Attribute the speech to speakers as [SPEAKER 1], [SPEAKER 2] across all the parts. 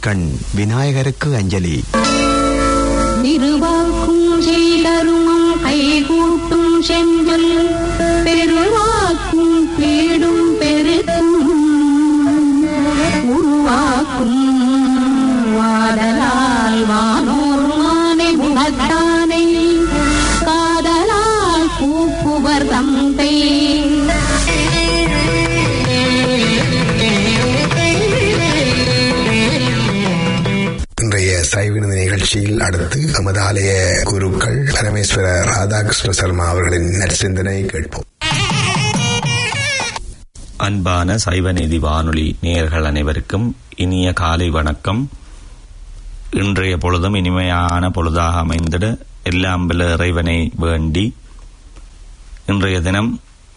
[SPEAKER 1] கண் விநாயகருக்கு அஞ்சலி
[SPEAKER 2] திருவாக்கும் செய்தருமம் கைகூட்டும் செஞ்சொல் பெருவாக்கும் பேடும் பெருக்கும் உருவாக்கும் வாடலால் வானோர் மானை உணர்த்தானை காதலால் கூப்புவர் தந்தை
[SPEAKER 3] இன்றைய சைவினது நிகழ்ச்சியில் அடுத்து எமது ஆலய குருக்கள் பரமேஸ்வர ராதாகிருஷ்ண சர்மா அவர்களின் நற்சிந்தனை கேட்போம்
[SPEAKER 4] அன்பான சைவநீதி வானொலி நேயர்கள் அனைவருக்கும் இனிய காலை வணக்கம் இன்றைய பொழுதும் இனிமையான பொழுதாக அமைந்திட எல்லாம் வல்ல இறைவனை வேண்டி இன்றைய தினம்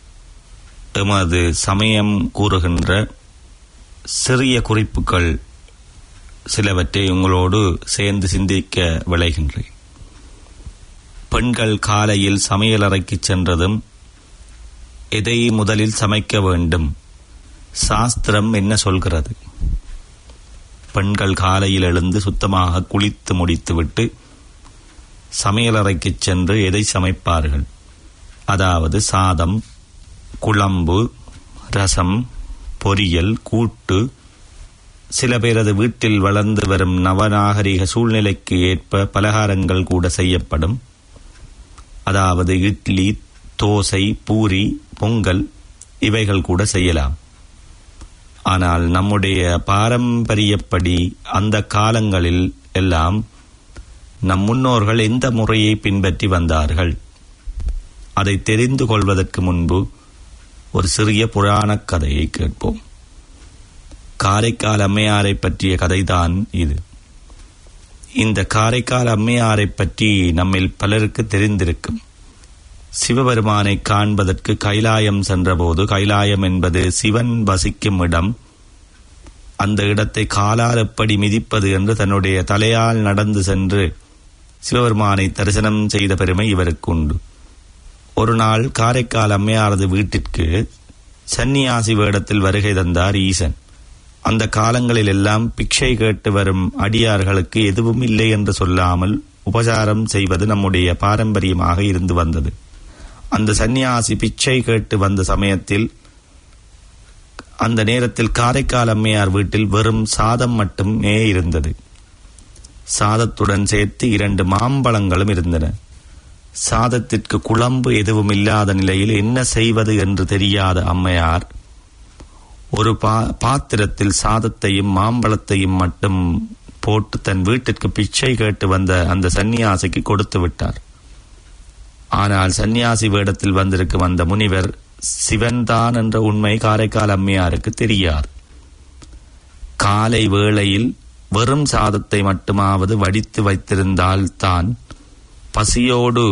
[SPEAKER 4] எமது சமயம் கூறுகின்ற சிறிய குறிப்புகள் சிலவற்றை உங்களோடு சேர்ந்து சிந்திக்க விளைகின்றேன் பெண்கள் காலையில் சமையலறைக்கு சென்றதும் எதை முதலில் சமைக்க வேண்டும் சாஸ்திரம் என்ன சொல்கிறது பெண்கள் காலையில் எழுந்து சுத்தமாக குளித்து முடித்துவிட்டு சமையலறைக்கு சென்று எதை சமைப்பார்கள் அதாவது சாதம் குழம்பு ரசம் பொரியல் கூட்டு சில பேரது வீட்டில் வளர்ந்து வரும் நவநாகரிக சூழ்நிலைக்கு ஏற்ப பலகாரங்கள் கூட செய்யப்படும் அதாவது இட்லி தோசை பூரி பொங்கல் இவைகள் கூட செய்யலாம் ஆனால் நம்முடைய பாரம்பரியப்படி அந்த காலங்களில் எல்லாம் நம் முன்னோர்கள் எந்த முறையை பின்பற்றி வந்தார்கள் அதை தெரிந்து கொள்வதற்கு முன்பு ஒரு சிறிய புராணக் கதையை கேட்போம் காரைக்கால் அம்மையாரை பற்றிய கதைதான் இது இந்த காரைக்கால் அம்மையாரை பற்றி நம்மில் பலருக்கு தெரிந்திருக்கும் சிவபெருமானை காண்பதற்கு கைலாயம் சென்றபோது கைலாயம் என்பது சிவன் வசிக்கும் இடம் அந்த இடத்தை காலால் எப்படி மிதிப்பது என்று தன்னுடைய தலையால் நடந்து சென்று சிவபெருமானை தரிசனம் செய்த பெருமை இவருக்கு உண்டு ஒரு நாள் காரைக்கால் அம்மையாரது வீட்டிற்கு சன்னியாசி வேடத்தில் வருகை தந்தார் ஈசன் அந்த காலங்களில் எல்லாம் பிக்ஷை கேட்டு வரும் அடியார்களுக்கு எதுவும் இல்லை என்று சொல்லாமல் உபசாரம் செய்வது நம்முடைய பாரம்பரியமாக இருந்து வந்தது அந்த சன்னியாசி பிச்சை கேட்டு வந்த சமயத்தில் அந்த நேரத்தில் காரைக்கால் அம்மையார் வீட்டில் வெறும் சாதம் மட்டுமே இருந்தது சாதத்துடன் சேர்த்து இரண்டு மாம்பழங்களும் இருந்தன சாதத்திற்கு குழம்பு எதுவும் இல்லாத நிலையில் என்ன செய்வது என்று தெரியாத அம்மையார் ஒரு பா பாத்திரத்தில் சாதத்தையும் மாம்பழத்தையும் மட்டும் போட்டு தன் வீட்டிற்கு பிச்சை கேட்டு வந்த அந்த சன்னியாசிக்கு கொடுத்து விட்டார் ஆனால் சன்னியாசி வேடத்தில் வந்திருக்கும் அந்த முனிவர் சிவன்தான் என்ற உண்மை காரைக்கால் அம்மையாருக்கு தெரியாது காலை வேளையில் வெறும் சாதத்தை மட்டுமாவது வடித்து வைத்திருந்தால் தான் பசியோடு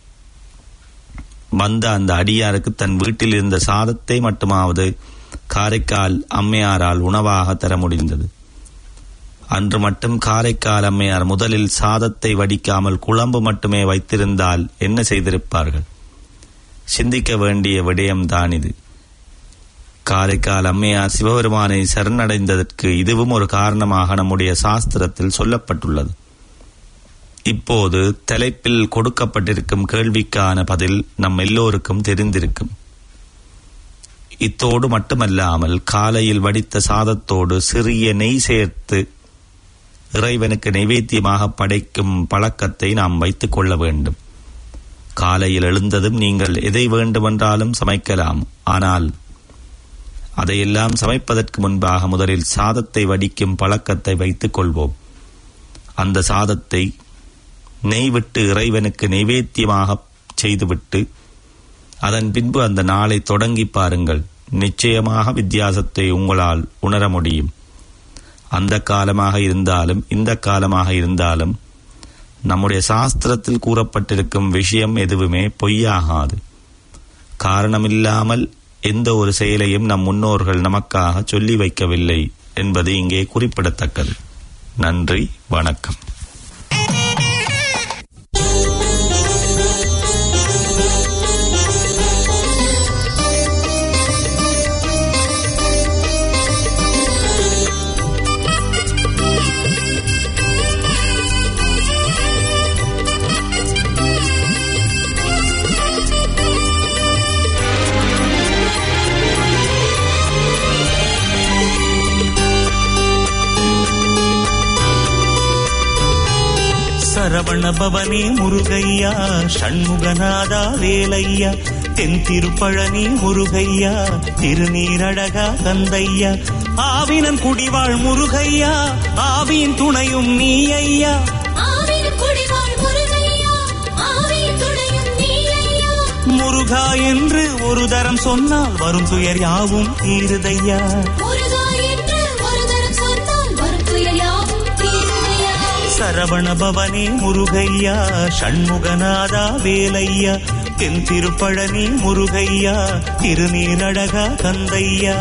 [SPEAKER 4] வந்த அந்த அடியாருக்கு தன் வீட்டில் இருந்த சாதத்தை மட்டுமாவது காரைக்கால் அம்மையாரால் உணவாக தர முடிந்தது அன்று மட்டும் காரைக்கால் அம்மையார் முதலில் சாதத்தை வடிக்காமல் குழம்பு மட்டுமே வைத்திருந்தால் என்ன செய்திருப்பார்கள் சிந்திக்க வேண்டிய விடயம்தான் இது காரைக்கால் அம்மையார் சிவபெருமானை சரணடைந்ததற்கு இதுவும் ஒரு காரணமாக நம்முடைய சாஸ்திரத்தில் சொல்லப்பட்டுள்ளது இப்போது தலைப்பில் கொடுக்கப்பட்டிருக்கும் கேள்விக்கான பதில் நம் எல்லோருக்கும் தெரிந்திருக்கும் இத்தோடு மட்டுமல்லாமல் காலையில் வடித்த சாதத்தோடு சிறிய நெய் சேர்த்து இறைவனுக்கு நைவேத்தியமாக படைக்கும் பழக்கத்தை நாம் வைத்துக் கொள்ள வேண்டும் காலையில் எழுந்ததும் நீங்கள் எதை வேண்டுமென்றாலும் சமைக்கலாம் ஆனால் அதையெல்லாம் சமைப்பதற்கு முன்பாக முதலில் சாதத்தை வடிக்கும் பழக்கத்தை வைத்துக் கொள்வோம் அந்த சாதத்தை நெய் விட்டு இறைவனுக்கு நைவேத்தியமாக செய்துவிட்டு அதன் பின்பு அந்த நாளை தொடங்கி பாருங்கள் நிச்சயமாக வித்தியாசத்தை உங்களால் உணர முடியும் அந்த காலமாக இருந்தாலும் இந்த காலமாக இருந்தாலும் நம்முடைய சாஸ்திரத்தில் கூறப்பட்டிருக்கும் விஷயம் எதுவுமே பொய்யாகாது காரணமில்லாமல் எந்த ஒரு செயலையும் நம் முன்னோர்கள் நமக்காக சொல்லி வைக்கவில்லை என்பது இங்கே குறிப்பிடத்தக்கது நன்றி வணக்கம்
[SPEAKER 5] சரவண பவனே முருகையா சண்முகநாதா வேலையா தென் திருப்பழனி முருகையா திருநீரழகா கந்தையா ஆவினன் குடிவாழ் முருகையா ஆவியின் துணையும் நீ ஐயா
[SPEAKER 2] ஆவின் குடிவாழ் முருகையா ஆவின் துணையும் நீ ஐயா
[SPEAKER 5] முருகா என்று ஒரு தரம் சொன்னால் வரும் துயர் யாவும் தீருதையா
[SPEAKER 2] முருகா என்று ஒரு தரம் சொன்னால் வரும் துயர் யாவும் தீருமையா
[SPEAKER 5] சரவண பவனே முருகையா சண்முகநாதா வேலையா தென் திருப்பழனி முருகையா திருநீரழகா கந்தையா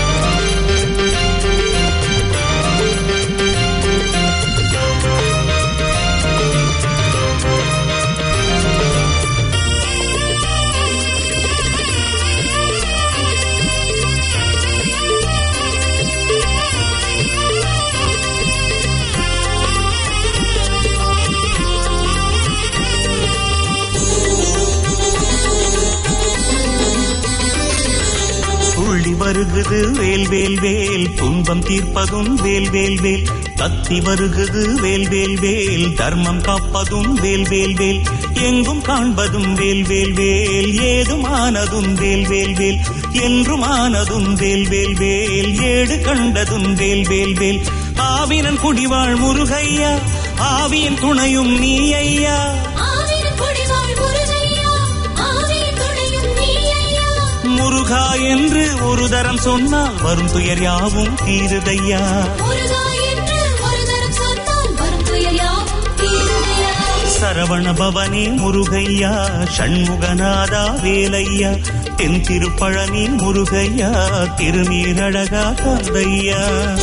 [SPEAKER 5] துள்ளி வருகுது வேல் வேல் வேல் துன்பம் தீர்ப்பதும் வேல் வேல் வேல் கத்தி வருகுது வேல் வேல் வேல் தர்மம் காப்பதும் வேல் வேல் வேல் எங்கும் காண்பதும் வேல் வேல் வேல் ஏதுமானதும் வேல் வேல் வேல் என்றுமானதும் வேல் வேல் வேல் ஏடு கண்டதும் வேல் வேல் வேல் ஆவினன் குடிவாழ் முருகையா ஆவியின் துணையும் நீ ஐயா
[SPEAKER 2] ஆவின் குடிவாழ் முருகையா ஆவின் துணையும் நீ ஐயா
[SPEAKER 5] முருகா என்று ஒரு தரம் சொன்னால் வரும் துயர் யாவும் தீருதையா
[SPEAKER 2] முருகா என்று ஒரு தரம் சொன்னால் வரும் துயர் யாவும் தீருமையா
[SPEAKER 5] சரவண பவனே முருகையா சண்முகநாதா வேலையா தென் திருப்பழனி முருகையா திருநீரழகா கந்தையா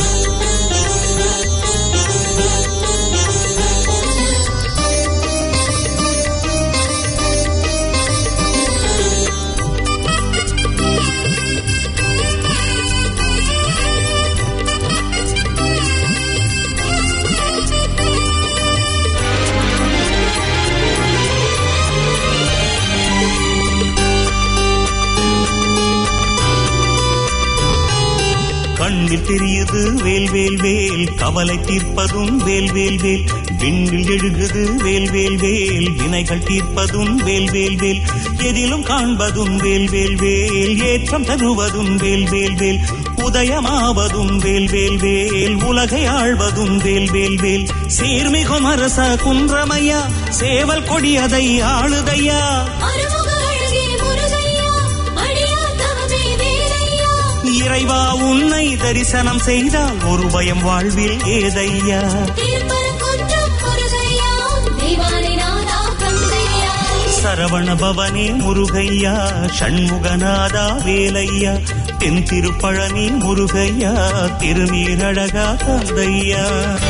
[SPEAKER 5] கண்ணில் தெரியுது வேல் வேல் வேல் கவலை தீர்ப்பதும் வேல் வேல் வேல் விண்ணில் எழுகுது வேல் வேல் வேல் வினைகள் தீர்ப்பதும் வேல் வேல் வேல் எதிலும் காண்பதும் வேல் வேல் வேல் ஏற்றம் தருவதும் வேல் வேல் வேல் உதயமாவதும் வேல் வேல் வேல் உலகை ஆழ்வதும் வேல் வேல் வேல் சீர்மிகும் அரச குன்றமையா சேவல் கொடியதை ஆளுதையா
[SPEAKER 2] அருமுக அழகே முருகையா அடியார் தவமே வேலையா
[SPEAKER 5] இறைவா உன்னை தரிசனம் செய்தால் ஒரு பயம் வாழ்வில் ஏதையா
[SPEAKER 2] திருப்பரங்குன்றம் முருகையா தெய்வானை நாதா கந்தையா
[SPEAKER 5] சரவண பவனே முருகையா சண்முகநாதா வேலையா தென் திருப்பழனி முருகையா திருநீரழகா கந்தையா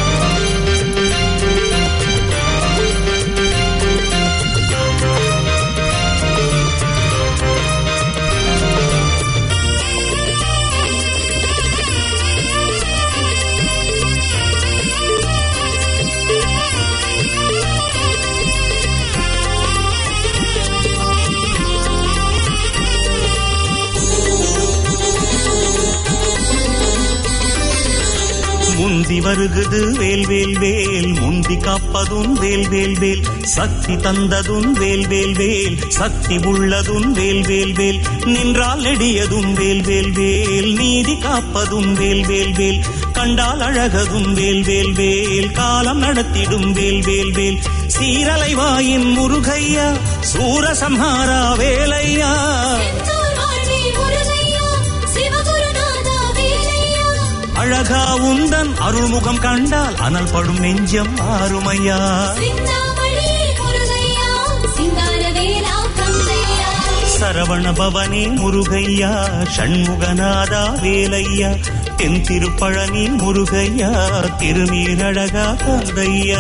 [SPEAKER 5] முந்தி வருகுது வேல் வேல் வேல் முந்தி காப்பதும் வேல் வேல் வேல் சக்தி தந்ததும் வேல் வேல் வேல் சக்தி உள்ளதும் வேல் வேல் வேல் நின்றால் நெடியதும் வேல் வேல் வேல் நீதி காப்பதும் வேல் வேல் வேல் கண்டால் அழகதும் வேல் வேல் வேல் காலம் நடத்திடும் வேல் வேல் வேல் சீரலை வாயின் முருகையா சூரசம்ஹாரா வேலையா
[SPEAKER 2] செந்தூர் வாழ்வே முருகையா சிவகுருநாதா வேலையா
[SPEAKER 5] அழகா உந்தன் அருள்முகம் கண்டால் அனல் படும் நெஞ்சம் ஆறுமையா
[SPEAKER 2] சிந்தாமணி முருகையா சிங்கார வேலா கந்தையா
[SPEAKER 5] சரவண பவனே முருகையா சண்முகநாதா வேலையா தென் திருப்பழனி முருகையா திருநீரழகா கந்தையா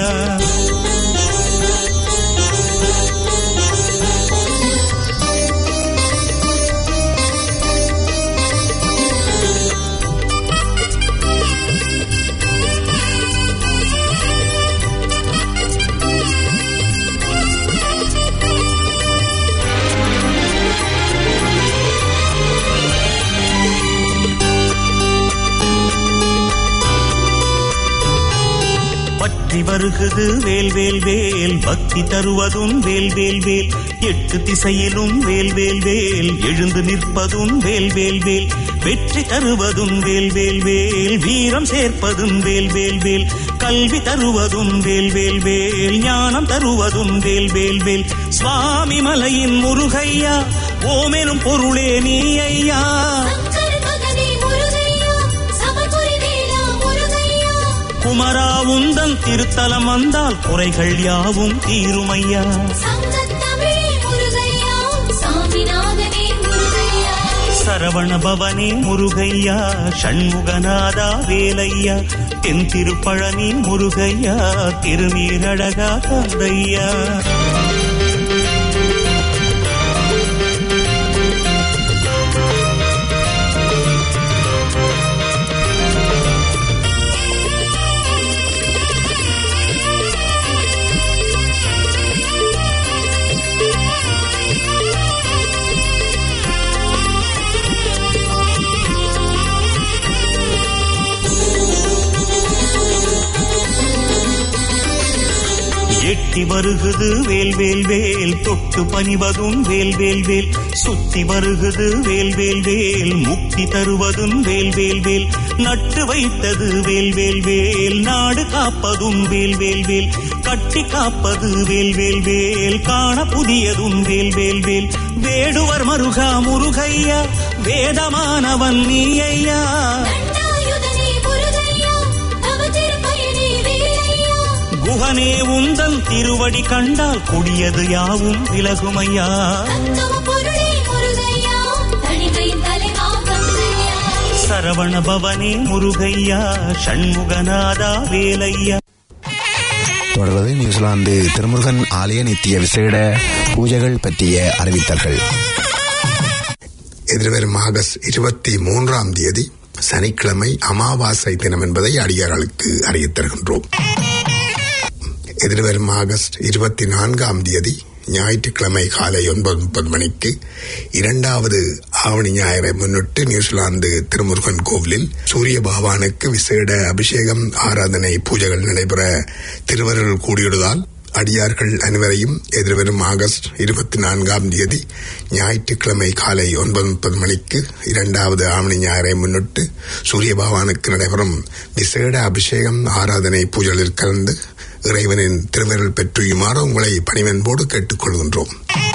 [SPEAKER 5] பற்றி வெற்றி வருகுது வேல் வேல் வேல் பக்தி தருவதும் வேல் வேல் வேல் எட்டு திசையிலும் வேல் வேல் வேல் எழுந்து நிற்பதும் வேல் வேல் வேல் வெற்றி தருவதும் வேல் வேல் வேல் வீரம் சேர்ப்பதும் வேல் வேல் வேல் கல்வி தருவதும் வேல் வேல் வேல் ஞானம் தருவதும் வேல் வேல் வேல் சுவாமி மலையின் முருகையா ஓமெனும் பொருளே நீ ஐயா
[SPEAKER 2] சங்கர மகனே முருகையா சமபுரி வேலா முருகையா
[SPEAKER 5] குமரா உந்தன் திருத்தலம் வந்தால் குறைகள் யாவும் தீருமையா
[SPEAKER 2] சங்கத் தமிழே முருகையா சாமிநாதனே முருகையா
[SPEAKER 5] சரவண பவனே முருகையா ஷண்முகநாதா வேலையா தென் திருப்பழனி முருகையா திருநீரழகா கந்தையா எட்டி வருகுது வேல் வேல் வேல் தொட்டு பணிவதும் வேல் வேல் வேல் சுத்தி வருகுது வேல் வேல் வேல் முக்தி தருவதும் வேல் வேல் வேல் நட்டு வைத்தது வேல் வேல் வேல் நாடு காப்பதும் வேல் வேல் வேல் கட்டி காப்பது வேல் வேல் வேல் காண புதியதும் வேல் வேல் வேல் வேடுவர் மருகா முருகையா வேதமானவன் நீ ஐயா
[SPEAKER 2] தண்டாயுதனே முருகையா தவ திருப்பயனே வேலையா
[SPEAKER 5] குகனே உந்தன் திருவடி கண்டால் கொடியது யாவும் விலகுமையா
[SPEAKER 2] தத்துவ பொருளே முருகையா தணிகையின் தலைவா கங்கையா
[SPEAKER 5] சரவண பவனே முருகையா ஷண்முகநாதா வேலையா
[SPEAKER 3] தொடர்வது நியூசிலாந்து திருமுருகன் ஆலய நித்திய விசேட பூஜைகள் பற்றிய அறிவித்தல்கள் எதிர்வரும் ஆகஸ்ட் இருபத்தி மூன்றாம் தேதி சனிக்கிழமை அமாவாசை தினம் என்பதை அடியார்களுக்கு அறியத் தருகின்றோம் எதிர்வரும் ஆகஸ்ட் இருபத்தி நான்காம் தேதி ஞாயிற்றுக்கிழமை காலை ஒன்பது முப்பது மணிக்கு இரண்டாவது ஆவணி ஞாயிறை முன்னிட்டு நியூசிலாந்து திருமுருகன் கோவிலில் சூரிய பகவானுக்கு விசேட அபிஷேகம் ஆராதனை பூஜைகள் நடைபெற திருவருள் கூடியுள்ளதால் அடியார்கள் அனைவரையும் எதிர்வரும் ஆகஸ்ட் இருபத்தி நான்காம் தேதி ஞாயிற்றுக்கிழமை காலை ஒன்பது முப்பது மணிக்கு இரண்டாவது ஆவணி ஞாயிறை முன்னிட்டு சூரிய பகவானுக்கு நடைபெறும் விசேட அபிஷேகம் ஆராதனை பூஜைகளில் கலந்து இறைவனின் திருவருள் பெற்றுயுமாறு உங்களை பணிவன்போடு கேட்டுக்கொள்கின்றோம்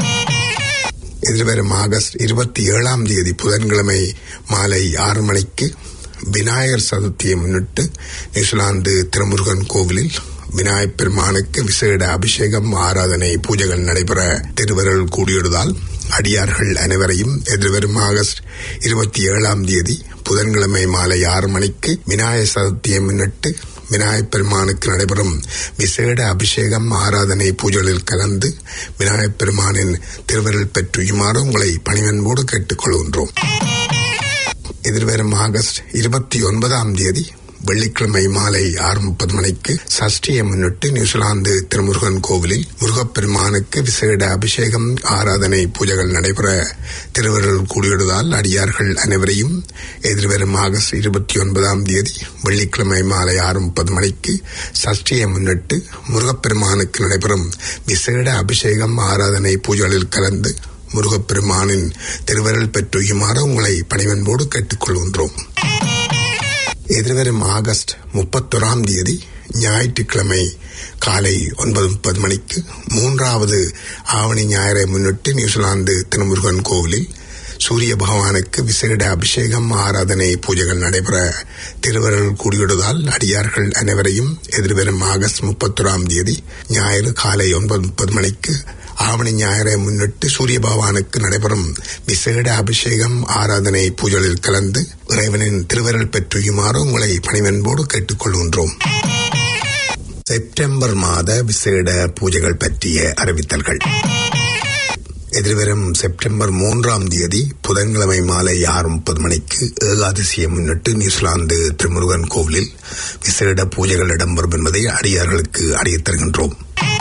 [SPEAKER 3] எதிர்வரும் ஆகஸ்ட் இருபத்தி ஏழாம் தேதி புதன்கிழமை மாலை ஆறு மணிக்கு விநாயகர் சதுர்த்தியை முன்னிட்டு நியூசிலாந்து திருமுருகன் கோவிலில் விநாயகப் பெருமானுக்கு விசேட அபிஷேகம் ஆராதனை பூஜைகள் நடைபெற திருவருள் கூடியுள்ளதால் அடியார்கள் அனைவரையும் எதிர்வரும் ஆகஸ்ட் இருபத்தி ஏழாம் தேதி புதன்கிழமை மாலை ஆறு மணிக்கு விநாயகர் சதுர்த்தியை முன்னிட்டு விநாயகப் பெருமானுக்கு நடைபெறும் விசேட அபிஷேகம் ஆராதனை பூஜைகளில் கலந்து விநாயகப் பெருமானின் திருவருள் பெற்றுயுமாறு உங்களை பணிவன்போடு கேட்டுக்கொள்கின்றோம் எதிர்வரும் ஆகஸ்ட் இருபத்தி ஒன்பதாம் தேதி வெள்ளிக்கிழமை மாலை ஆறு முப்பது மணிக்கு சஷ்டியை முன்னிட்டு நியூசிலாந்து திருமுருகன் கோவிலில் முருகப்பெருமானுக்கு விசேட அபிஷேகம் ஆராதனை பூஜைகள் நடைபெற திருவருள் கூடியுள்ளதால் அடியார்கள் அனைவரையும் எதிர்வரும் ஆகஸ்ட் இருபத்தி ஒன்பதாம் தேதி வெள்ளிக்கிழமை மாலை ஆறு முப்பது மணிக்கு சஷ்டியை முன்னிட்டு முருகப்பெருமானுக்கு நடைபெறும் விசேட அபிஷேகம் ஆராதனை பூஜைகளில் கலந்து முருகப்பெருமானின் திருவருள் பெற்றுயுமாறு உங்களை பணிவன்போடு கேட்டுக்கொள்கின்றோம் எதிர்வரும் ஆகஸ்ட் முப்பத்தொராம் தேதி ஞாயிற்றுக்கிழமை காலை ஒன்பது முப்பது மணிக்கு மூன்றாவது ஆவணி ஞாயிறை முன்னிட்டு நியூசிலாந்து திருமுருகன் கோவிலில் சூரிய பகவானுக்கு விசேட அபிஷேகம் ஆராதனை பூஜைகள் நடைபெற திருவருள் கூடியுள்ளதால் அடியார்கள் அனைவரையும் எதிர்வரும் ஆகஸ்ட் முப்பத்தொராம் தேதி ஞாயிறு காலை ஒன்பது முப்பது மணிக்கு ஆவணி ஞாயிறை முன்னிட்டு சூரிய பகவானுக்கு நடைபெறும் விசேட அபிஷேகம் ஆராதனை பூஜைகளில் கலந்து இறைவனின் திருவருள் பெற்றுயுமாறு உங்களை பணிவன்போடு கேட்டுக்கொள்கின்றோம் செப்டம்பர் மாத விசேட பூஜைகள் பற்றிய அறிவித்தல்கள் எதிர்வரும் செப்டம்பர் மூன்றாம் தேதி புதன்கிழமை மாலை ஆறு முப்பது மணிக்கு ஏகாதசியை முன்னிட்டு நியூசிலாந்து திருமுருகன் கோவிலில் விசேட பூஜைகள் இடம்பெறும் என்பதை அடியார்களுக்கு அறியத் தருகின்றோம்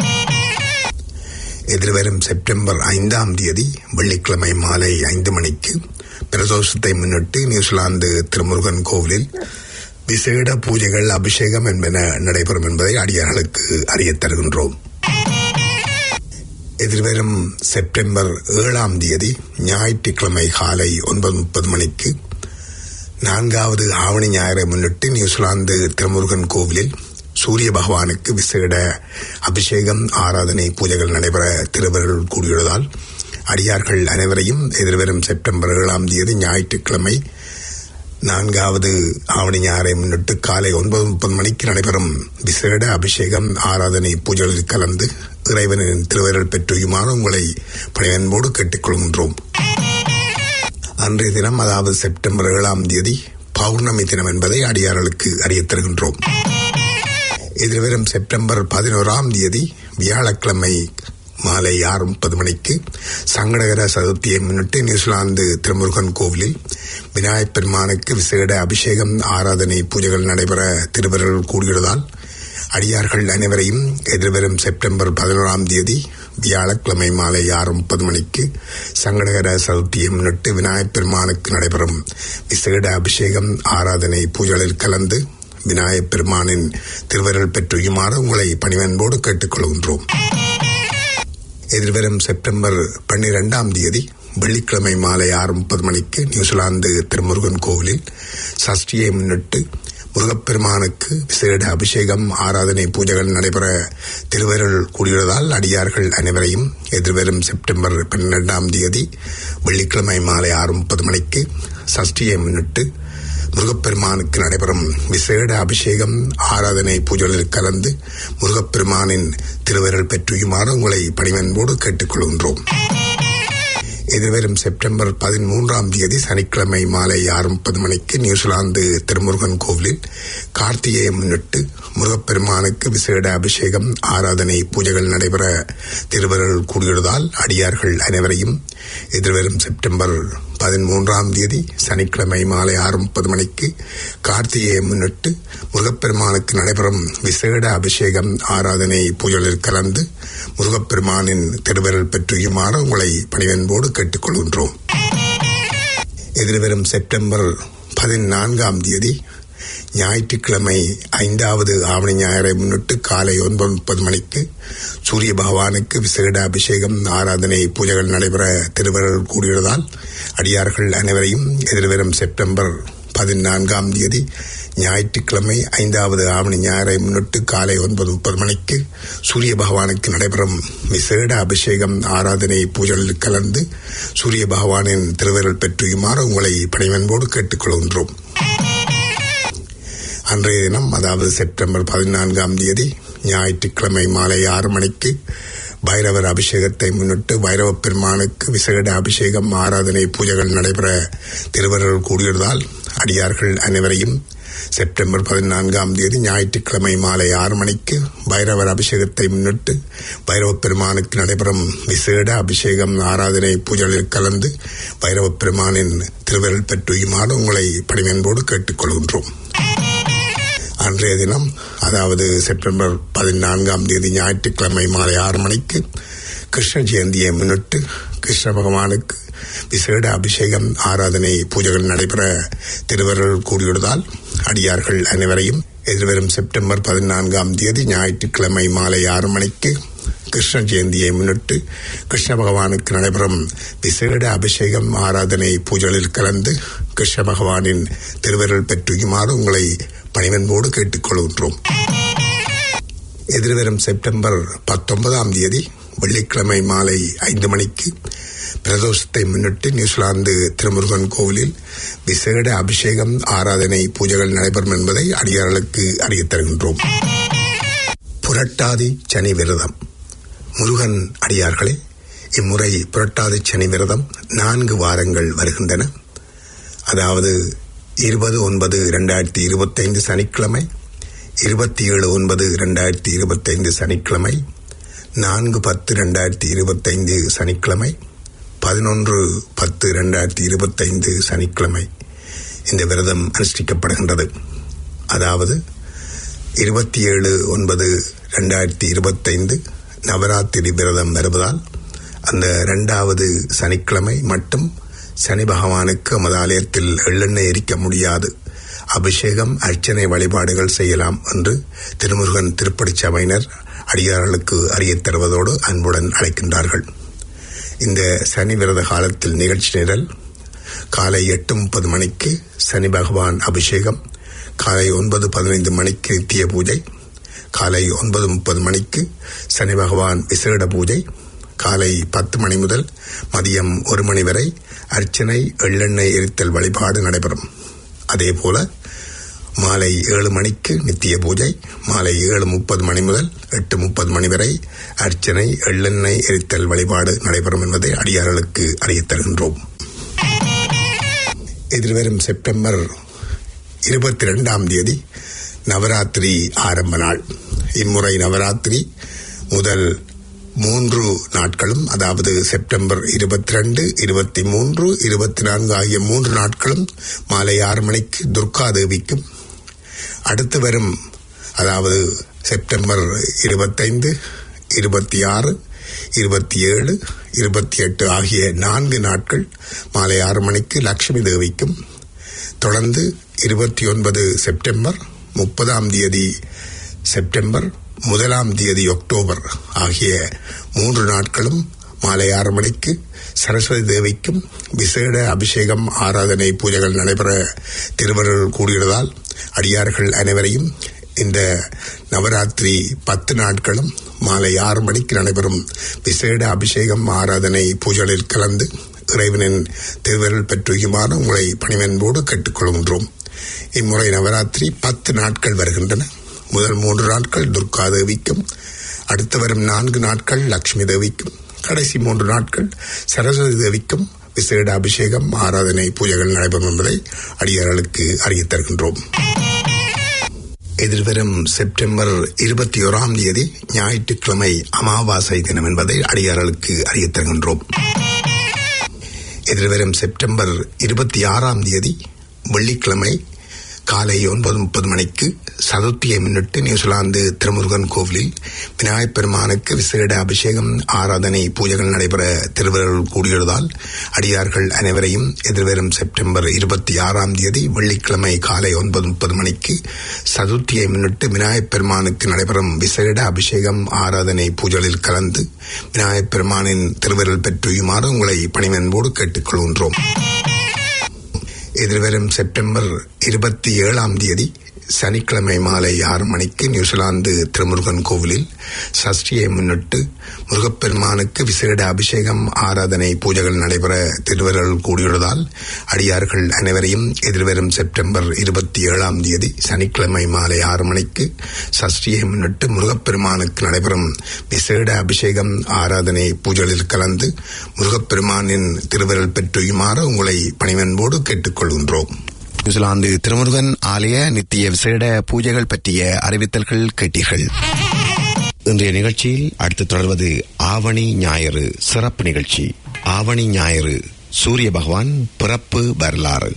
[SPEAKER 3] எதிர்வரும் செப்டம்பர் ஐந்தாம் தேதி வெள்ளிக்கிழமை மாலை ஐந்து மணிக்கு பிரதோஷத்தை முன்னிட்டு நியூசிலாந்து திருமுருகன் கோவிலில் விசேட பூஜைகள் அபிஷேகம் என்பன நடைபெறும் என்பதை அடியார்களுக்கு அறியத் தருகின்றோம் எதிர்வரும் செப்டம்பர் ஏழாம் தேதி ஞாயிற்றுக்கிழமை காலை ஒன்பது முப்பது மணிக்கு நான்காவது ஆவணி ஞாயிறை முன்னிட்டு நியூசிலாந்து திருமுருகன் கோவிலில் சூரிய பகவானுக்கு விசேட அபிஷேகம் ஆராதனை பூஜைகள் நடைபெற திருவருள் கூடியுள்ளதால் அடியார்கள் அனைவரையும் எதிர்வரும் செப்டம்பர் ஏழாம் தேதி ஞாயிற்றுக்கிழமை நான்காவது ஆவணி ஞாயிறை முன்னிட்டு காலை ஒன்பது முப்பது மணிக்கு நடைபெறும் விசேட அபிஷேகம் ஆராதனை பூஜைகளில் கலந்து இறைவனின் திருவருள் பெற்றுயுமாறு உங்களை பணிவன்போடு கேட்டுக்கொள்கின்றோம் அன்றைய தினம் அதாவது செப்டம்பர் ஏழாம் தேதி பௌர்ணமி தினம் என்பதை அடியார்களுக்கு அறியத் தருகின்றோம் எதிர்வரும் செப்டம்பர் பதினோராம் தேதி வியாழக்கிழமை மாலை ஆறு முப்பது மணிக்கு சங்கடகர சதுர்த்தியை முன்னிட்டு நியூசிலாந்து திருமுருகன் கோவிலில் விநாயகப் பெருமானுக்கு விசேட அபிஷேகம் ஆராதனை பூஜைகள் நடைபெற திருவருள் கூடியுள்ளதால் அடியார்கள் அனைவரையும் எதிர்வரும் செப்டம்பர் பதினோராம் தேதி வியாழக்கிழமை மாலை ஆறு முப்பது மணிக்கு சங்கடகர சதுர்த்தியை முன்னிட்டு விநாயகப் பெருமானுக்கு நடைபெறும் விசேட அபிஷேகம் ஆராதனை பூஜைகளில் கலந்து விநாயகப் பெருமானின் திருவருள் பெற்றுயுமாறு உங்களை பணிவன்போடு கேட்டுக்கொள்கின்றோம் எதிர்வரும் செப்டம்பர் பன்னிரெண்டாம் தேதி வெள்ளிக்கிழமை மாலை ஆறு முப்பது மணிக்கு நியூசிலாந்து திருமுருகன் கோவிலில் சஷ்டியை முன்னிட்டு முருகப்பெருமானுக்கு விசேட அபிஷேகம் ஆராதனை பூஜைகள் நடைபெற திருவருள் கூடியுள்ளதால் அடியார்கள் அனைவரையும் எதிர்வரும் செப்டம்பர் பன்னிரெண்டாம் தேதி வெள்ளிக்கிழமை மாலை ஆறு முப்பது மணிக்கு சஷ்டியை முன்னிட்டு முருகப்பெருமானுக்கு நடைபெறும் விசேட அபிஷேகம் ஆராதனை பூஜைகளில் கலந்து முருகப்பெருமானின் திருவருள் பெற்றுயுமாறு உங்களை பணிவன்போடு கேட்டுக்கொள்கின்றோம் எதிர்வரும் செப்டம்பர் பதிமூன்றாம் தேதி சனிக்கிழமை மாலை ஆறு முப்பது மணிக்கு நியூசிலாந்து திருமுருகன் கோவிலில் கார்த்திகையை முன்னிட்டு முருகப்பெருமானுக்கு விசேட அபிஷேகம் ஆராதனை பூஜைகள் நடைபெற திருவருள் கூடியுள்ளதால் அடியார்கள் அனைவரையும் எதிர்வரும் செப்டம்பர் பதிமூன்றாம் தேதி சனிக்கிழமை மாலை ஆறு முப்பது மணிக்கு கார்த்திகையை முன்னிட்டு முருகப்பெருமானுக்கு நடைபெறும் விசேட அபிஷேகம் ஆராதனை பூஜைகளில் கலந்து முருகப்பெருமானின் திருவருள் பெற்றுயுமாறு உங்களை பணிவன்போடு கேட்டுக்கொள்கின்றோம் எதிர்வரும் செப்டம்பர் பதினான்காம் தேதி ஞாயிற்றுக்கிழமை ஐந்தாவது ஆவணி ஞாயிறை முன்னிட்டு காலை ஒன்பது முப்பது மணிக்கு சூரிய பகவானுக்கு விசேட அபிஷேகம் ஆராதனை பூஜைகள் நடைபெற திருவருள் கூடியுள்ளதால் அடியார்கள் அனைவரையும் எதிர்வரும் செப்டம்பர் பதினான்காம் தேதி ஞாயிற்றுக்கிழமை ஐந்தாவது ஆவணி ஞாயிறை முன்னிட்டு காலை ஒன்பது முப்பது மணிக்கு சூரிய பகவானுக்கு நடைபெறும் விசேட அபிஷேகம் ஆராதனை பூஜைகளில் கலந்து சூரிய பகவானின் திருவருள் பெற்றுயுமாறு உங்களை பணிவன்போடு கேட்டுக்கொள்கின்றோம் அன்றைய தினம் அதாவது செப்டம்பர் பதினான்காம் தேதி ஞாயிற்றுக்கிழமை மாலை ஆறு மணிக்கு பைரவர் அபிஷேகத்தை முன்னிட்டு பைரவ பெருமானுக்கு விசேட அபிஷேகம் ஆராதனை பூஜைகள் நடைபெற திருவருள் கூடியுள்ளதால் அடியார்கள் அனைவரையும் செப்டம்பர் பதினான்காம் தேதி ஞாயிற்றுக்கிழமை மாலை ஆறு மணிக்கு பைரவர் அபிஷேகத்தை முன்னிட்டு பைரவ பெருமானுக்கு நடைபெறும் விசேட அபிஷேகம் ஆராதனை பூஜைகளில் கலந்து பைரவ பெருமானின் திருவருள் பெற்றுயுமாறு உங்களை பணிவன்போடு கேட்டுக்கொள்கின்றோம் அன்றைய தினம் அதாவது செப்டம்பர் பதினான்காம் தேதி ஞாயிற்றுக்கிழமை மாலை ஆறு மணிக்கு கிருஷ்ண ஜெயந்தியை முன்னிட்டு கிருஷ்ண பகவானுக்கு விசேட அபிஷேகம் ஆராதனை பூஜைகள் நடைபெற திருவருள் கூடியுள்ளதால் அடியார்கள் அனைவரையும் எதிர்வரும் செப்டம்பர் பதினான்காம் தேதி ஞாயிற்றுக்கிழமை மாலை ஆறு மணிக்கு கிருஷ்ண ஜெயந்தியை முன்னிட்டு கிருஷ்ண பகவானுக்கு நடைபெறும் விசேட அபிஷேகம் ஆராதனை பூஜைகளில் கலந்து கிருஷ்ண பகவானின் திருவருள் பெற்றுயுமாறு உங்களை பணிவன்போடு கேட்டுக்கொள்கின்றோம் எதிர்வரும் செப்டம்பர் பத்தொன்பதாம் தேதி வெள்ளிக்கிழமை மாலை ஐந்து மணிக்கு பிரதோஷத்தை முன்னிட்டு நியூசிலாந்து திருமுருகன் கோவிலில் விசேட அபிஷேகம் ஆராதனை பூஜைகள் நடைபெறும் என்பதை அடியார்களுக்கு அறியத் தருகின்றோம் புரட்டாதி சனி விரதம் முருகன் அடியார்களே இம்முறை புரட்டாதி சனி விரதம் நான்கு வாரங்கள் வருகின்றன அதாவது இருபது ஒன்பது இரண்டாயிரத்தி இருபத்தைந்து சனிக்கிழமை இருபத்தி ஏழு ஒன்பது இரண்டாயிரத்தி இருபத்தைந்து சனிக்கிழமை நான்கு பத்து ரெண்டாயிரத்தி இருபத்தைந்து சனிக்கிழமை பதினொன்று பத்து ரெண்டாயிரத்தி இருபத்தைந்து சனிக்கிழமை இந்த விரதம் அனுஷ்டிக்கப்படுகின்றது அதாவது இருபத்தி ஏழு ஒன்பது ரெண்டாயிரத்தி இருபத்தைந்து நவராத்திரி விரதம் வருவதால் அந்த இரண்டாவது சனிக்கிழமை மட்டும் சனி பகவானுக்கு நமது ஆலயத்தில் எள்ளெண்ணெய் எரிக்க முடியாது அபிஷேகம் அர்ச்சனை வழிபாடுகள் செய்யலாம் என்று திருமுருகன் திருப்படி சபையினர் அடியார்களுக்கு அறியத் தருவதோடு அன்புடன் அழைக்கின்றார்கள் இந்த சனி விரத காலத்தில் நிகழ்ச்சி நிரல் காலை எட்டு முப்பது மணிக்கு சனி பகவான் அபிஷேகம் காலை ஒன்பது பதினைந்து மணிக்கு நித்திய பூஜை காலை ஒன்பது முப்பது மணிக்கு சனி பகவான் விசேட பூஜை காலை பத்து மணி முதல் மதியம் ஒரு மணி வரை அர்ச்சனை எள்ளெண்ணெய் எரித்தல் வழிபாடு நடைபெறும் அதேபோல மாலை ஏழு மணிக்கு நித்திய பூஜை மாலை ஏழு முப்பது மணி முதல் எட்டு முப்பது மணி வரை அர்ச்சனை எள்ளெண்ணெய் எரித்தல் வழிபாடு நடைபெறும் என்பதை அடியார்களுக்கு அறியத் தருகின்றோம் எதிர்வரும் செப்டம்பர் இருபத்தி ரெண்டாம் தேதி நவராத்திரி ஆரம்ப நாள் இம்முறை நவராத்திரி முதல் மூன்று நாட்களும் அதாவது செப்டம்பர் இருபத்தி ரெண்டு இருபத்தி மூன்று இருபத்தி நான்கு ஆகிய மூன்று நாட்களும் மாலை ஆறு மணிக்கு துர்கா தேவிக்கும் அடுத்து வரும் அதாவது செப்டம்பர் இருபத்தைந்து இருபத்தி ஆறு இருபத்தி ஏழு இருபத்தி எட்டு ஆகிய நான்கு நாட்கள் மாலை ஆறு மணிக்கு லட்சுமி தேவிக்கும் தொடர்ந்து இருபத்தி ஒன்பது செப்டம்பர் முப்பதாம் தேதி செப்டம்பர் முதலாம் தேதி அக்டோபர் ஆகிய மூன்று நாட்களும் மாலை ஆறு மணிக்கு சரஸ்வதி தேவிக்கும் விசேட அபிஷேகம் ஆராதனை பூஜைகள் நடைபெற திருவருள் கூடியுள்ளதால் அடியார்கள் அனைவரையும் இந்த நவராத்திரி பத்து நாட்களும் மாலை ஆறு மணிக்கு நடைபெறும் விசேட அபிஷேகம் ஆராதனை பூஜைகளில் கலந்து இறைவனின் திருவருள் பெற்றுயுமாறு உங்களை பணிவன்போடு கேட்டுக்கொள்கின்றோம் இம்முறை நவராத்திரி பத்து நாட்கள் வருகின்றன முதல் மூன்று நாட்கள் துர்கா தேவிக்கும் அடுத்து வரும் நான்கு நாட்கள் லட்சுமி தேவிக்கும் கடைசி மூன்று நாட்கள் சரஸ்வதி தேவிக்கும் விசேட அபிஷேகம் ஆராதனை பூஜைகள் நடைபெறும் என்பதை அடியார்களுக்கு அறியத் தருகின்றோம் எதிர்வரும் செப்டம்பர் இருபத்தி ஓராம் தேதி ஞாயிற்றுக்கிழமை அமாவாசை தினம் என்பதை அடியார்களுக்கு அறியத் தருகின்றோம் எதிர்வரும் செப்டம்பர் இருபத்தி ஆறாம் தேதி வெள்ளிக்கிழமை காலை ஒன்பது முப்பது மணிக்கு சதுர்த்தியை முன்னிட்டு நியூசிலாந்து திருமுருகன் கோவிலில் விநாயகப் பெருமானுக்கு விசேட அபிஷேகம் ஆராதனை பூஜைகள் நடைபெற திருவருள் கூடியுள்ளதால் அடியார்கள் அனைவரையும் எதிர்வரும் செப்டம்பர் இருபத்தி ஆறாம் தேதி வெள்ளிக்கிழமை காலை ஒன்பது முப்பது மணிக்கு சதுர்த்தியை முன்னிட்டு விநாயகப் பெருமானுக்கு நடைபெறும் விசேட அபிஷேகம் ஆராதனை பூஜைகளில் கலந்து விநாயகப் பெருமானின் திருவருள் பெற்றுயுமாறு உங்களை பணிவன்போடு கேட்டுக்கொள்கின்றோம் எதிர்வரும் செப்டம்பர் இருபத்தி ஏழாம் தேதி சனிக்கிழமை மாலை ஆறு மணிக்கு நியூசிலாந்து திருமுருகன் கோவிலில் சஷ்டியை முன்னிட்டு முருகப்பெருமானுக்கு விசேட அபிஷேகம் ஆராதனை பூஜைகள் நடைபெற திருவருள் கூடியுள்ளதால் அடியார்கள் அனைவரையும் எதிர்வரும் செப்டம்பர் இருபத்தி ஏழாம் தேதி சனிக்கிழமை மாலை ஆறு மணிக்கு சஷ்டியை முன்னிட்டு முருகப்பெருமானுக்கு நடைபெறும் விசேட அபிஷேகம் ஆராதனை பூஜைகளில் கலந்து முருகப்பெருமானின் திருவருள் பெற்றுயுமாறு உங்களை பணிவன்போடு கேட்டுக்கொள்கின்றோம்
[SPEAKER 1] நியூசிலாந்து திருமுருகன் ஆலய நித்திய விசேட பூஜைகள் பற்றிய அறிவித்தல்கள் கேட்டீர்கள் இன்றைய நிகழ்ச்சியில் அடுத்து தொடர்வது ஆவணி ஞாயிறு சிறப்பு நிகழ்ச்சி ஆவணி ஞாயிறு சூரிய பகவான் பிறப்பு வரலாறு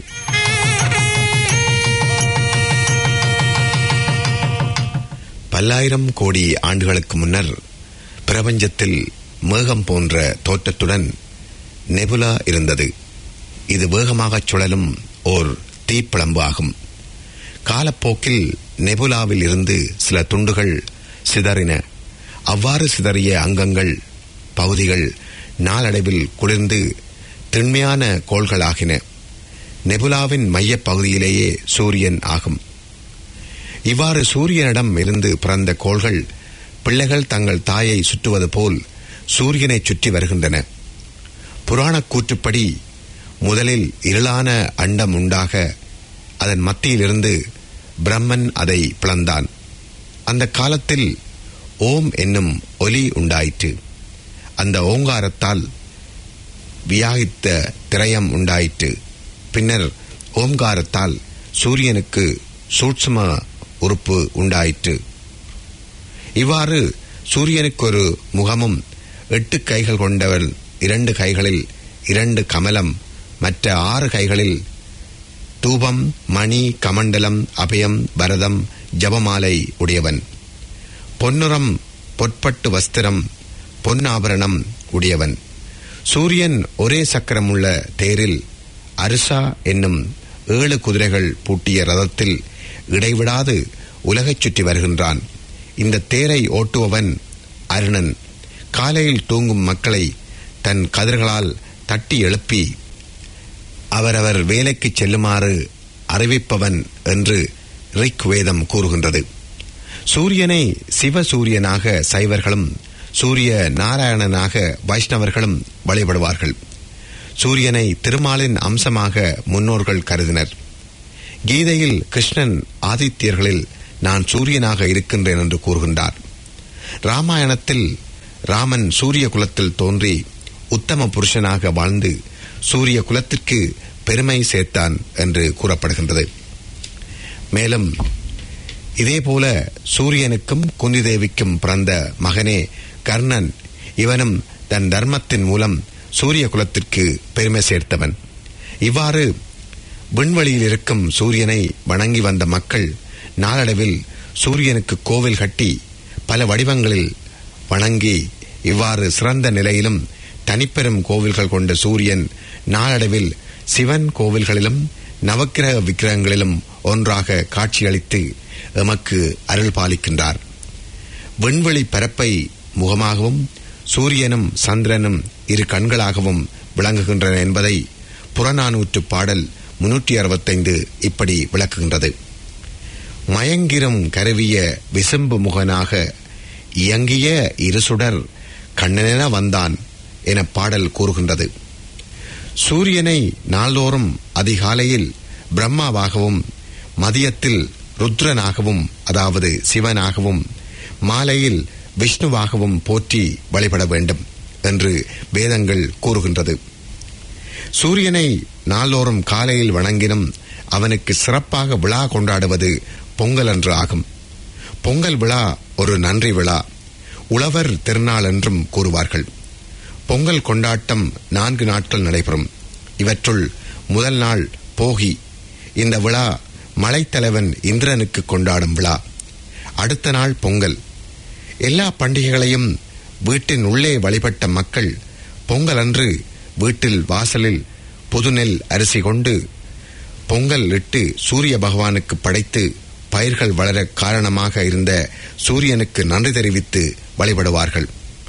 [SPEAKER 1] பல்லாயிரம் கோடி ஆண்டுகளுக்கு முன்னர் பிரபஞ்சத்தில் மேகம் போன்ற தோற்றத்துடன் நெபுலா இருந்தது இது வேகமாகச் சுழலும் ஓர் தீப்பிழம்பு ஆகும் காலப்போக்கில் நெபுலாவில் இருந்து சில துண்டுகள் சிதறின அவ்வாறு சிதறிய அங்கங்கள் பகுதிகள் நாளடைவில் குளிர்ந்து திண்மையான கோள்களாகின நெபுலாவின் மையப் பகுதியிலேயே சூரியன் ஆகும் இவ்வாறு சூரியனிடம் இருந்து பிறந்த கோள்கள் பிள்ளைகள் தங்கள் தாயை சுற்றுவது போல் சூரியனை சுற்றி வருகின்றன புராணக் கூற்றுப்படி முதலில் இருளான அண்டம் உண்டாக அதன் மத்தியிலிருந்து பிரம்மன் அதை பிளந்தான் அந்த காலத்தில் ஓம் என்னும் ஒலி உண்டாயிற்று அந்த ஓங்காரத்தால் வியாகித்த திரயம் உண்டாயிற்று பின்னர் ஓம்காரத்தால் சூரியனுக்கு சூட்சும உறுப்பு உண்டாயிற்று இவ்வாறு சூரியனுக்கு ஒரு முகமும் எட்டு கைகள் கொண்டவள் இரண்டு கைகளில் இரண்டு கமலம் மற்ற ஆறு கைகளில் தூபம் மணி கமண்டலம் அபயம் பரதம் ஜபமாலை உடையவன் பொன்னுரம் பொற்பட்டு வஸ்திரம் பொன்னாபரணம் உடையவன் சூரியன் ஒரே சக்கரமுள்ள தேரில் அரிசா என்னும் ஏழு குதிரைகள் பூட்டிய ரதத்தில் இடைவிடாது உலகைச் சுற்றி வருகின்றான் இந்த தேரை ஓட்டுபவன் அருணன் காலையில் தூங்கும் மக்களை தன் கதிர்களால் தட்டி எழுப்பி அவரவர் வேலைக்கு செல்லுமாறு அறிவிப்பவன் என்று ரிக் வேதம் கூறுகின்றது சூரியனை சிவசூரியனாக சைவர்களும் சூரிய நாராயணனாக வைஷ்ணவர்களும் வழிபடுவார்கள் சூரியனை திருமாலின் அம்சமாக முன்னோர்கள் கருதினர் கீதையில் கிருஷ்ணன் ஆதித்யர்களில் நான் சூரியனாக இருக்கின்றேன் என்று கூறுகின்றார் ராமாயணத்தில் ராமன் சூரிய குலத்தில் தோன்றி உத்தம புருஷனாக வாழ்ந்து சூரிய குலத்திற்கு பெருமை சேர்த்தான் என்று கூறப்படுகின்றது மேலும் இதேபோல சூரியனுக்கும் குந்தி தேவிக்கும் பிறந்த மகனே கர்ணன் இவனும் தன் தர்மத்தின் மூலம் சூரிய குலத்திற்கு பெருமை சேர்த்தவன் இவ்வாறு விண்வெளியில் இருக்கும் சூரியனை வணங்கி வந்த மக்கள் நாளடைவில் சூரியனுக்கு கோவில் கட்டி பல வடிவங்களில் வணங்கி இவ்வாறு சிறந்த நிலையிலும் தனிப்பெரும் கோவில்கள் கொண்ட சூரியன் நாளடைவில் சிவன் கோவில்களிலும் நவக்கிரக விக்கிரகங்களிலும் ஒன்றாக காட்சியளித்து எமக்கு அருள் பாலிக்கின்றார் விண்வெளி பரப்பை முகமாகவும் சூரியனும் சந்திரனும் இரு கண்களாகவும் விளங்குகின்றன என்பதை புறநானூற்று பாடல் முன்னூற்றி அறுபத்தைந்து இப்படி விளக்குகின்றது மயங்கிரும் கருவிய விசும்பு முகனாக இயங்கிய இருசுடர் கண்ணனென வந்தான் என பாடல் கூறுகின்றது சூரியனை நாள்தோறும் அதிகாலையில் பிரம்மாவாகவும் மதியத்தில் ருத்ரனாகவும் அதாவது சிவனாகவும் மாலையில் விஷ்ணுவாகவும் போற்றி வழிபட வேண்டும் என்று வேதங்கள் கூறுகின்றது சூரியனை நாள்தோறும் காலையில் வணங்கினும் அவனுக்கு சிறப்பாக விழா கொண்டாடுவது பொங்கல் என்று ஆகும் பொங்கல் விழா ஒரு நன்றி விழா உழவர் திருநாள் என்றும் கூறுவார்கள் பொங்கல் கொண்டாட்டம் நான்கு நாட்கள் நடைபெறும் இவற்றுள் முதல் நாள் போகி இந்த விழா மலைத்தலைவன் இந்திரனுக்கு கொண்டாடும் விழா அடுத்த நாள் பொங்கல் எல்லா பண்டிகைகளையும் வீட்டின் உள்ளே வழிபட்ட மக்கள் பொங்கல் அன்று வீட்டில் வாசலில் புதுநெல் அரிசி கொண்டு பொங்கல் இட்டு சூரிய பகவானுக்கு படைத்து பயிர்கள் வளர காரணமாக இருந்த சூரியனுக்கு நன்றி தெரிவித்து வழிபடுவார்கள்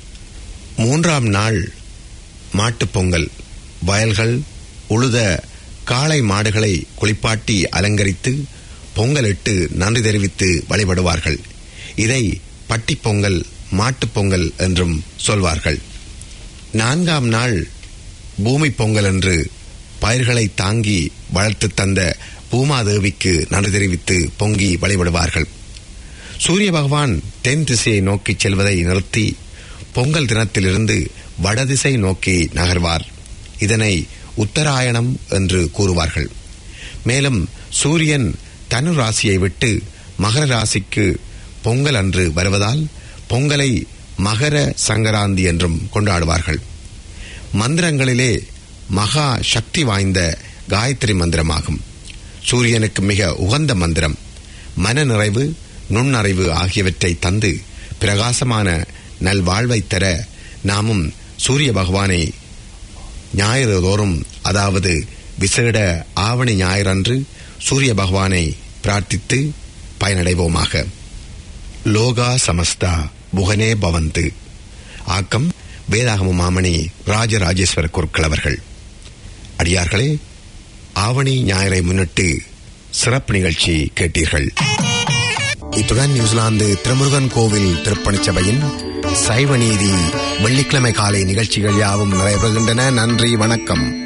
[SPEAKER 1] மூன்றாம் நாள் மாட்டுப் பொங்கல் வயல்கள் உழுத காளை மாடுகளை குளிப்பாட்டி அலங்கரித்து பொங்கலிட்டு நன்றி தெரிவித்து வழிபடுவார்கள் இதை பட்டிப் பொங்கல் மாட்டுப் பொங்கல் என்றும் சொல்வார்கள் நான்காம் நாள் பூமி பொங்கல் என்று பயிர்களை தாங்கி வளர்த்து தந்த பூமாதேவிக்கு நன்றி தெரிவித்து பொங்கி வழிபடுவார்கள் சூரிய பகவான் தென் திசையை நோக்கி செல்வதை நிறுத்தி பொங்கல் தினத்திலிருந்து வடதிசை நோக்கி நகர்வார் இதனை உத்தராயணம் என்று கூறுவார்கள் மேலும் சூரியன் தனு ராசியை விட்டு மகர ராசிக்கு பொங்கல் அன்று வருவதால் பொங்கலை மகர சங்கராந்தி என்றும் கொண்டாடுவார்கள் மந்திரங்களிலே மகா சக்தி வாய்ந்த காயத்ரி மந்திரமாகும் சூரியனுக்கு மிக உகந்த மந்திரம் மன நிறைவு நுண்ணறிவு ஆகியவற்றை தந்து பிரகாசமான நல்வாழ்வை தர நாமும் சூரிய பகவானை ஞாயிறு தோறும் அதாவது விசேட ஆவணி ஞாயிறன்று சூரிய பகவானை பிரார்த்தித்து பயனடைவோமாக லோகா சமஸ்தா புகனே பவந்து ஆக்கம் வேதாகம மாமணி ராஜராஜேஸ்வர குருக்கள் அவர்கள் அடியார்களே ஆவணி ஞாயிறை முன்னிட்டு சிறப்பு நிகழ்ச்சி கேட்டீர்கள் இத்துடன் நியூசிலாந்து திருமுருகன் கோவில் திருப்பணிச் சபையின் சைவ நீதி வெள்ளிக்கிழமை காலை நிகழ்ச்சிகள் யாவும் நிறைவேறுகின்றன நன்றி வணக்கம்